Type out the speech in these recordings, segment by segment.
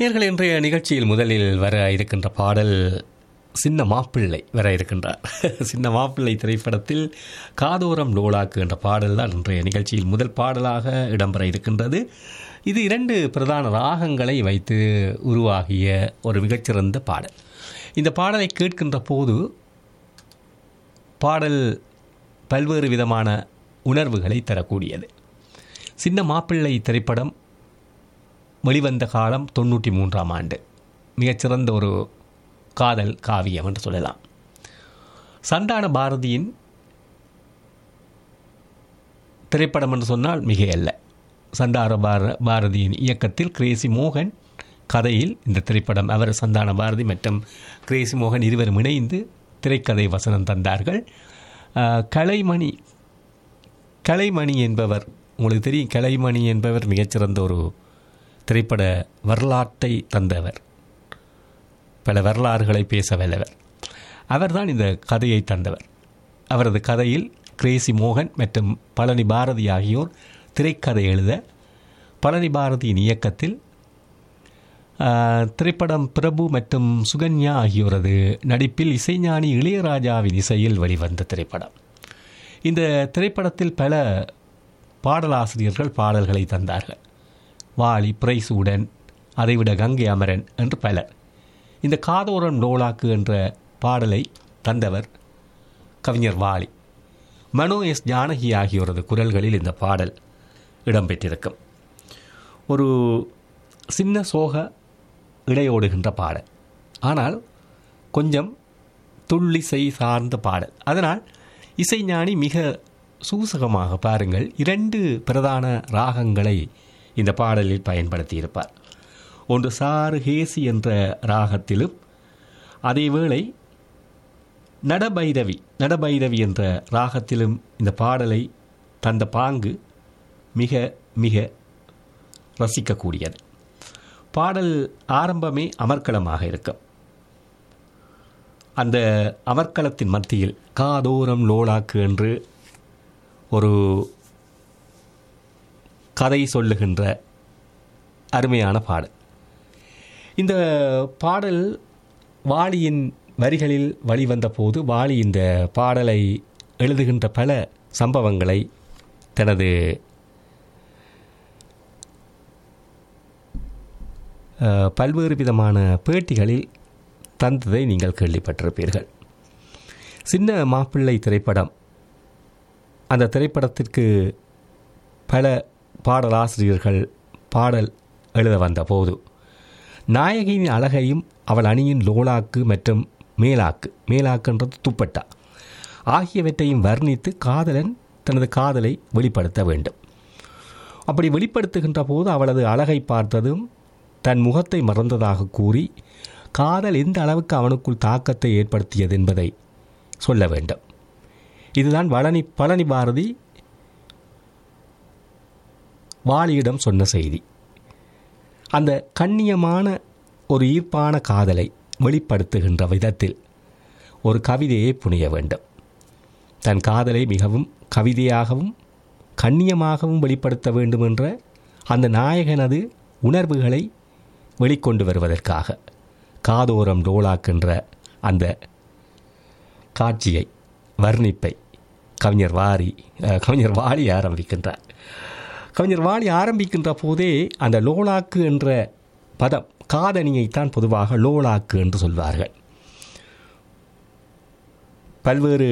நேர்கள் இன்றைய நிகழ்ச்சியில் முதலில் வர இருக்கின்ற பாடல் சின்ன மாப்பிள்ளை வர இருக்கின்றார் சின்ன மாப்பிள்ளை திரைப்படத்தில் காதோரம் லோலாக்கு என்ற பாடல் தான் இன்றைய நிகழ்ச்சியில் முதல் பாடலாக இடம்பெற இருக்கின்றது இது இரண்டு பிரதான ராகங்களை வைத்து உருவாகிய ஒரு மிகச்சிறந்த பாடல் இந்த பாடலை கேட்கின்ற போது பாடல் பல்வேறு விதமான உணர்வுகளை தரக்கூடியது சின்ன மாப்பிள்ளை திரைப்படம் வெளிவந்த காலம் தொண்ணூற்றி மூன்றாம் ஆண்டு மிகச்சிறந்த ஒரு காதல் காவியம் என்று சொல்லலாம் சந்தான பாரதியின் திரைப்படம் என்று சொன்னால் மிக அல்ல சந்தான பார பாரதியின் இயக்கத்தில் கிரேசி மோகன் கதையில் இந்த திரைப்படம் அவர் சந்தான பாரதி மற்றும் கிரேசி மோகன் இருவரும் இணைந்து திரைக்கதை வசனம் தந்தார்கள் ஆஹ், கலைமணி கலைமணி என்பவர் உங்களுக்கு தெரியும் கலைமணி என்பவர் மிகச்சிறந்த ஒரு திரைப்பட வரலாற்றை தந்தவர் பல வரலாறுகளை பேச வல்லவர் அவர்தான் இந்த கதையை தந்தவர் அவரது கதையில் கிரேசி மோகன் மற்றும் பழனி பாரதி ஆகியோர் திரைக்கதை எழுத பழனி பாரதியின் இயக்கத்தில் ஆஹ், திரைப்படம் பிரபு மற்றும் சுகன்யா ஆகியோரது நடிப்பில் இசைஞானி இளையராஜாவின் இசையில் வெளிவந்த திரைப்படம் இந்த திரைப்படத்தில் பல பாடலாசிரியர்கள் பாடல்களை தந்தார்கள் வாலி பிரைசூடன் அதைவிட கங்கை அமரன் என்று பலர் இந்த காதோரம் லோலாக்கு என்ற பாடலை தந்தவர் கவிஞர் வாலி மனோ எஸ் ஜானகி ஆகியோரது குரல்களில் இந்த பாடல் இடம்பெற்றிருக்கும் ஒரு சின்ன சோக இடையோடுகின்ற பாடல் ஆனால் கொஞ்சம் துள்ளிசை சார்ந்த பாடல் அதனால் இசைஞானி மிக சூசகமாக பாருங்கள் இரண்டு பிரதான ராகங்களை இந்த பாடலில் பயன்படுத்தியிருப்பார் ஒன்று சாரு ஹேசி என்ற ராகத்திலும் அதேவேளை நடபைரவி நடபைரவி என்ற ராகத்திலும் இந்த பாடலை தந்த பாங்கு மிக மிக ரசிக்கக்கூடியது பாடல் ஆரம்பமே அமர்க்களமாக இருக்கும் அந்த அமர்க்களத்தின் மத்தியில் காதோரம் லோலாக்கு என்று ஒரு கதை சொல்லுகின்ற அருமையான பாடல் இந்த பாடல் வாலியின் வரிகளில் வழிவந்த போது வாலி இந்த பாடலை எழுதுகின்ற பல சம்பவங்களை தனது அஹ், பல்வேறு விதமான பேட்டிகளில் தந்ததை நீங்கள் கேள்விப்பட்டிருப்பீர்கள் சின்ன மாப்பிள்ளை திரைப்படம் அந்த திரைப்படத்திற்கு பல பாடலாசிரியர்கள் பாடல் எழுத வந்த போது நாயகியின் அழகையும் அவள் அணியின் லோலாக்கு மற்றும் மேலாக்கு மேலாக்குன்றது துப்பட்டா ஆகியவற்றையும் வர்ணித்து காதலன் தனது காதலை வெளிப்படுத்த வேண்டும் அப்படி வெளிப்படுத்துகின்ற போது அவளது அழகை பார்த்ததும் தன் முகத்தை மறந்ததாக கூறி காதல் எந்த அளவுக்கு அவனுக்குள் தாக்கத்தை ஏற்படுத்தியது என்பதை சொல்ல வேண்டும் இதுதான் பழனி பழனி பாரதி வாலியிடம் சொன்ன செய்தி அந்த கண்ணியமான ஒரு ஈர்ப்பான காதலை வெளிப்படுத்துகின்ற விதத்தில் ஒரு கவிதையை புனைய வேண்டும் தன் காதலை மிகவும் கவிதையாகவும் கண்ணியமாகவும் வெளிப்படுத்த வேண்டும் என்ற அந்த நாயகனது உணர்வுகளை வெளிக்கொண்டு வருவதற்காக காதோரம் டோலாக்கின்ற அந்த காட்சியை வர்ணிப்பை கவிஞர் வாரி அஹ், கவிஞர் வாலி ஆரம்பிக்கின்றார் கவிஞர் வாலி ஆரம்பிக்கின்ற போதே அந்த லோலாக்கு என்ற பதம் காதணியைத்தான் பொதுவாக லோலாக்கு என்று சொல்வார்கள் பல்வேறு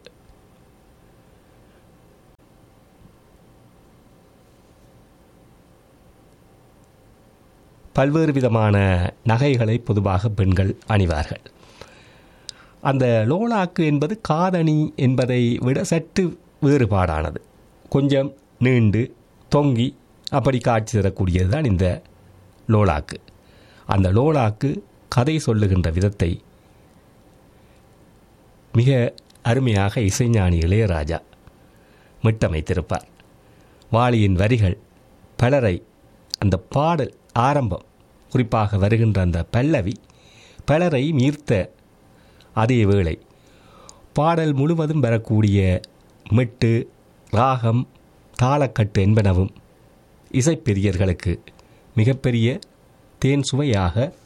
பல்வேறு விதமான நகைகளை பொதுவாக பெண்கள் அணிவார்கள் அந்த லோலாக்கு என்பது காதணி என்பதை விட சற்று வேறுபாடானது கொஞ்சம் நீண்டு தொங்கி அப்படி காட்சி தரக்கூடியது தான் இந்த லோலாக்கு அந்த லோலாக்கு கதை சொல்லுகின்ற விதத்தை மிக அருமையாக இசைஞானி இளையராஜா மிட்டமைத்திருப்பார் வாலியின் வரிகள் பலரை அந்த பாடல் ஆரம்பம் குறிப்பாக வருகின்ற அந்த பல்லவி பலரை ஈர்த்த அதே வேளை பாடல் முழுவதும் வரக்கூடிய மெட்டு ராகம் தாளக்கட்டு என்பனவும் இசைப்பிரியர்களுக்கு மிகப்பெரிய தேன் சுவையாக